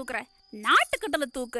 தூக்குற நாட்டுக்கட்டல தூக்கு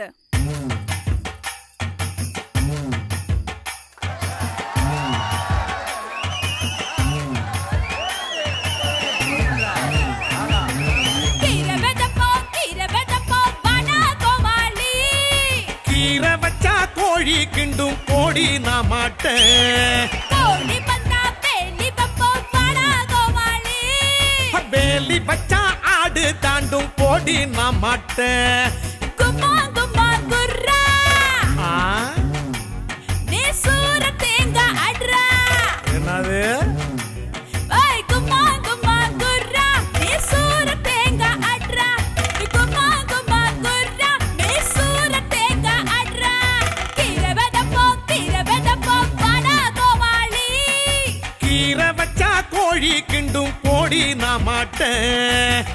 கீரை வெதப்போம், கீரை வெதப்போம், வாடா கோமாளி. கீரை வச்சா கோழி கிண்டும் கோடி நான் மாட்டேன் கோழி பந்தா வேலி வைப்போம், வாடா கோமாளி. வேலி வச்சா ஆடு தாண்டும் கோடி நான் மாட்டேன் கும்மா, கும்மா, குர்ரா. ஆ, நீ சூர தேங்காய் அட்றா. என்னது ஏய், கும்மா, கும்மா, குர்ரா. நீ சூர தேங்காய் அட்றா. கும்மா, கும்மா, குர்ரா. நீ சூர தேங்காய் அட்றா. கீரை வெதப்போம், கீரை வெதப்போம், வாடா கோமாளி. கீரை வச்சா கோழி கிண்டும் கோடி நான் மாட்டேன்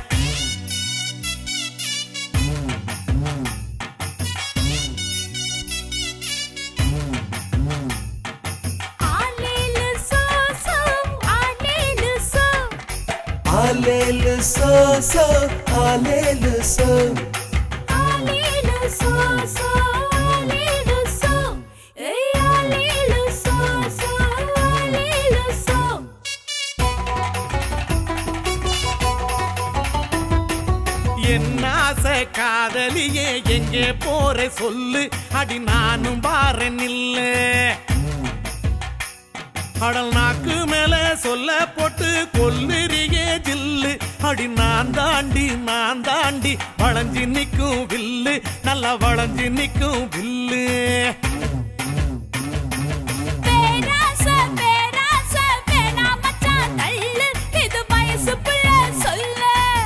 ஆலேலு சோ, சோ, ஆலேலு சோ. Alelu so so, alelu so. ஆலேலு சோ, சோ, ஆலேலு சோ. ஏய், ஆலேலு சோ, சோ, ஆலேலு சோ. என்ன ஆசை காதலியே எங்கே போற சொல்லு அடி நானும் பாரு நில்லு அடல் நாக்கு மேல சொல்ல போட்டு கொல்லுறியே ஜில்லு அடி நான் தாண்டி நான் தாண்டி வளைஞ்சு நிக்கும் வில்லு நல்லா வளைஞ்சு நிக்கும் வில்லு பேராசை, பேராசை, வேணாம் மச்சான் தள்ளு. இது வயசு பிள்ளை சொல்லு.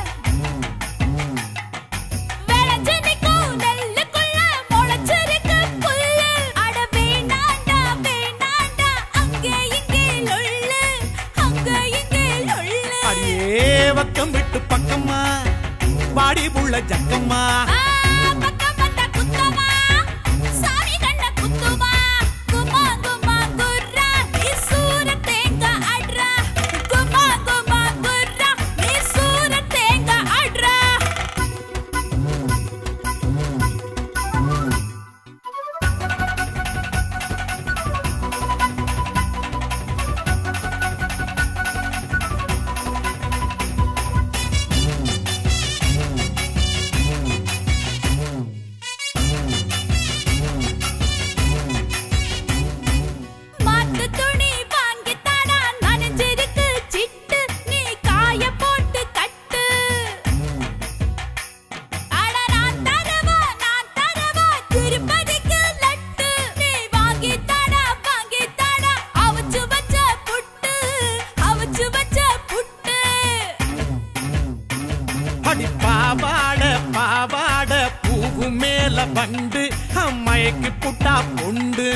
விளைஞ்சு நிக்கும் நெல்லுக்குள்ள முளைச்சிருக்கு புல்லு. அட வேணாண்டா, வேணாண்டா, அங்கே இங்கே லொள்ளு, அங்கே இங்கே லொள்ளு. அடியே பக்கம் விட்டு பக்கம்மா பாடி புள்ள ஜக்கம்மா ஆ, பக்கம் வந்தா குத்தமா, சாமி கண்ண குத்துமா. குமா, குமா, குர்ரா, நீ சூர தேங்காய் அட்றா. குமா, குமா, குர்ரா, நீ சூர தேங்காய் அட்றா. மாத்து துணி வாங்கித் தாடா, நனைஞ்சிருக்கு சிட்டு, நீ காய போட்டு கட்டு. அட நான் தரவா, நான் தரவா, திருப்பதிக்கு லட்டு. நீ வாங்கித் தாடா, வாங்கித் தாடா, அவிச்சு வச்ச புட்டு, அவிச்சு வச்ச புட்டு. அடி பாவாட பாவாட பூவு மேல பண்டு அம்மைக்கு புட்டா பொண்டு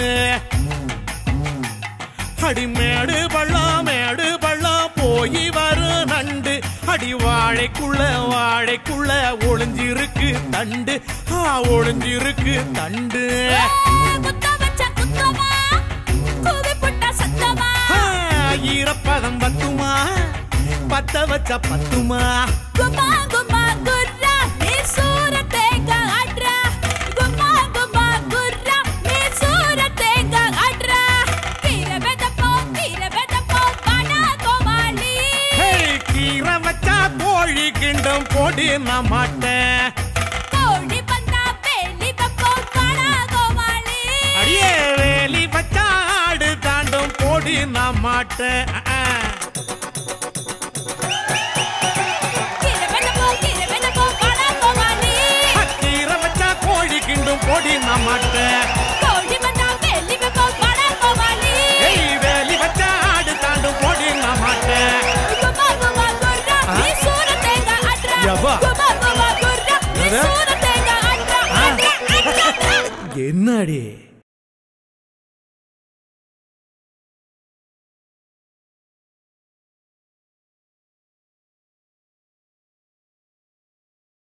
அடி மேடு பள்ளம் மேடு பள்ளம் போய் வரும் நண்டு அடி வாழைக்குள்ள வாழைக்குள்ள ஒளிஞ்சிருக்கு தண்டு ஆ ஒளிஞ்சிருக்கு தண்டு ஏய், குத்த வச்ச குத்தமா, கூவி புட்டா சத்தமா. ஆ, ஈரப்பதம் பத்துமா பத்த வச்ச பத்துமா குமா குமா குர்ரா நீ சூர தேங்காய் அட்றா குமா குமா குர்ரா நீ சூர தேங்காய் அட்றா கீரை வெதப்போம் கீரை வெதப்போம் வாடா கோமாளி ஹே, கீரை வச்சா கோழி கிண்டம் போடி நான் மாட்டேன் கோழி பந்தா வேலி வைப்போம் வாடா கோமாளி அடியே வேலி வச்சா ஆடு தாண்டும் போடி நான் மாட்டேன் அஹ், அஹ். கீரை வெதப்போம் கீரை வெதப்போம் வாடா கோமாளி கீரை வச்சா கோழி கிண்டும் போடி நான் மாட்டேன் கோழி பந்தா வேலி வைப்போம் வாடா கோமாளி ஏய் வேலி வச்சா ஆடு தாண்டும் போடி நான் மாட்டேன் குமா குமா குர்ரா நீ சூர தேங்காய் அட்றா யப்பா. குமா குமா குர்ரா நீ என்னது? சூர தேங்காய் அட்றா அட்றா அட்றா என்னடி